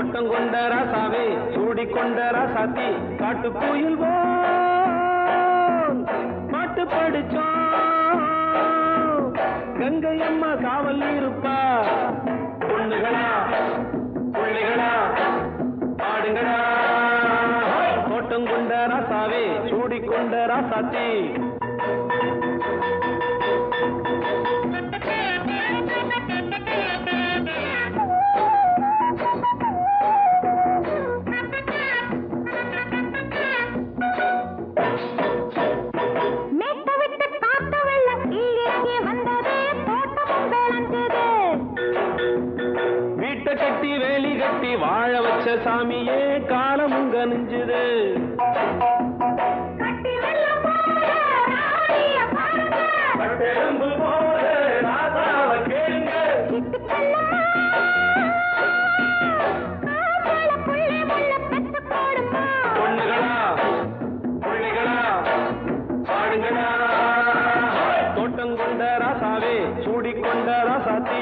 தோட்டம் கொண்ட ராசாவே சூடி கொண்ட ராசாத்தி காட்டு கோயில் பாட்டு படிச்சோம் கங்கை அம்மா காவல் இருப்பா பொண்ணுகளா பிள்ளைகளா பாடுங்களா தோட்டம் கொண்ட ராசாவே சூடி கொண்ட ராசாத்தி மேட்ட விட்டு காத்த வெள்ளம் கீழே வந்தது தோட்டமும் விளைஞ்சது வீட்டை கட்டி வேலி கட்டி வாழ வச்ச சாமியே காலமுங்க நெஞ்சுது கட்டி வெள்ளம் போல ராணிய பாருங்க பட்டெலும்பு போல ராசாவ கேளுங்க சிட்டு கண்ணம்மா காவல புள்ளை முள்ள பெத்து போடுமா பொண்ணுகளா பிள்ளைகளா பாடுங்களா தோட்டம் கொண்ட ராசாவே சூடி கொண்ட ராசாத்தி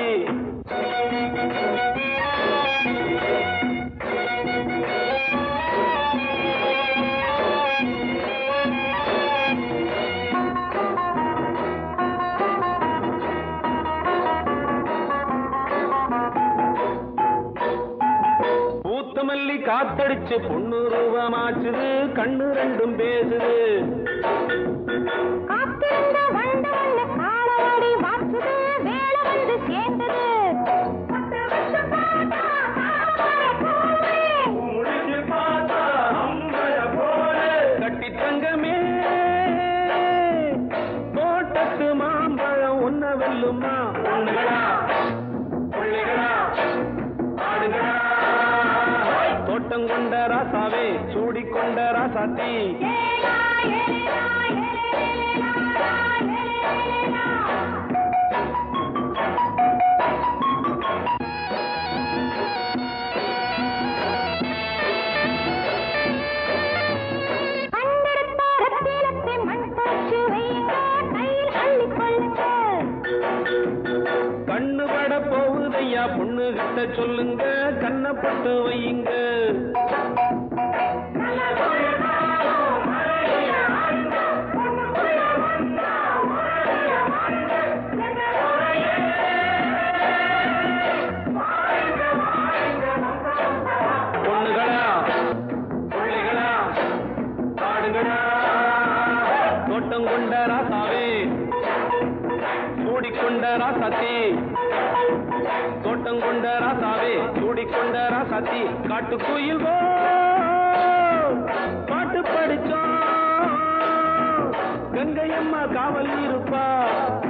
பூத்த மல்லி காத்தடிச்சு பொண்ணு ரூபமாச்சுது கண்ணு ரெண்டும் பேசுது காத்திருந்த வண்டு வந்து காலவாடி வாச்சுது வேலை வந்து சேர்ந்தது பத்து வருஷம் பார்த்தா காவலை போவே. முடிஞ்சு பார்த்தா அம்பல போல கட்டி தங்கமே தோட்டத்து மாம்பழம் உன்ன வெல்லுமா பொண்ணுகளா பிள்ளைகளா ஆடுகளா தோட்டம் கொண்ட ராசாவே சூடி கொண்ட ராசாத்தி ஏலா, ஏலேலா, ஏலேலேலா, ஏலேலேலா. கண்டெடுத்த ரத்தினத்தை மண் போச்சு வையுங்க, கையில் அள்ளிக் கொள்ளுங்க. கண்ணு பட போகுதையா பொண்ணு கிட்ட சொல்லுங்க கண்ணப்பட்டு வையுங்க பொண்ணுகளா பிள்ளைகளா பாடுங்களா தோட்டம் கொண்ட ராசாவே சூடிக்கொண்ட ராசாத்தி தோட்டம் கொண்ட ராசாவே சூடிக்கொண்ட ராசாத்தி காட்டு கோயில் பாட்டு படிச்சோம் கங்கை அம்மா காவல் இருப்பா